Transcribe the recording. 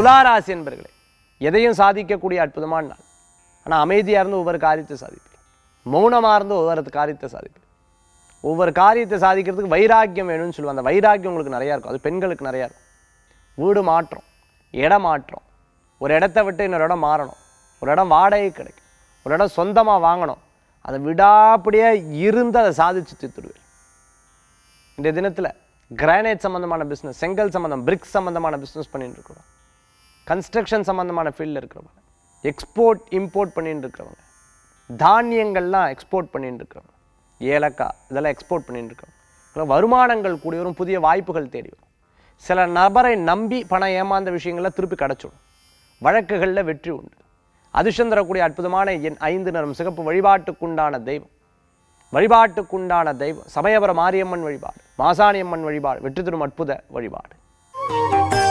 துளாராசி என்பர்களே எதையும் சாதிக்கக்கூடிய அற்புதமான நாள் ஆனால் அமைதியாக இருந்து ஒவ்வொரு காரியத்தை சாதிப்பீங்க மௌனமாக இருந்து ஒவ்வொரு காரியத்தை சாதிப்பீங்க ஒவ்வொரு காரியத்தை சாதிக்கிறதுக்கு வைராக்கியம் வேணும்னு சொல்லுவாங்க அந்த வைராக்கியம் உங்களுக்கு நிறையா இருக்கும் அது பெண்களுக்கு நிறையா இருக்கும் வீடு மாற்றம் இடம் மாற்றம் ஒரு இடத்த விட்டு இன்னொரு இடம் மாறணும் ஒரு இடம் வாடகை கிடைக்கும் ஒரு இடம் சொந்தமாக வாங்கணும் அதை விடாப்படியே இருந்து அதை சாதிச்சு தீர்த்துடுவேன் இந்த தினத்தில் கிரானைட் சம்மந்தமான பிஸ்னஸ் செங்கல் சம்மந்தம் பிரிக்ஸ் சம்மந்தமான பிஸ்னஸ் பண்ணிட்டு இருக்கிறோம் கன்ஸ்ட்ரக்ஷன் சம்மந்தமான ஃபீல்டில் இருக்கிறவங்க எக்ஸ்போர்ட் இம்போர்ட் பண்ணிட்டு இருக்கிறவங்க தானியங்கள்லாம் எக்ஸ்போர்ட் பண்ணிட்டு இருக்கிறவங்க ஏலக்காய் இதெல்லாம் எக்ஸ்போர்ட் பண்ணிட்டு இருக்கிறவங்க இதெல்லாம் வருமானங்கள் கூடி வரும் புதிய வாய்ப்புகள் தேடி வரும் சில நபரை நம்பி பணம் ஏமாந்த விஷயங்கள்லாம் திருப்பி கிடச்சிடும் வழக்குகளில் வெற்றி உண்டு அதிர்ஷ்டம் தரக்கூடிய அற்புதமான எண் ஐந்து நிறம் சிகப்பு வழிபாட்டுக்குண்டான தெய்வம் வழிபாட்டுக்குண்டான தெய்வம் சமயபுர மாரியம்மன் வழிபாடு மாசாணியம்மன் வழிபாடு வெற்றி தரும் அற்புத வழிபாடு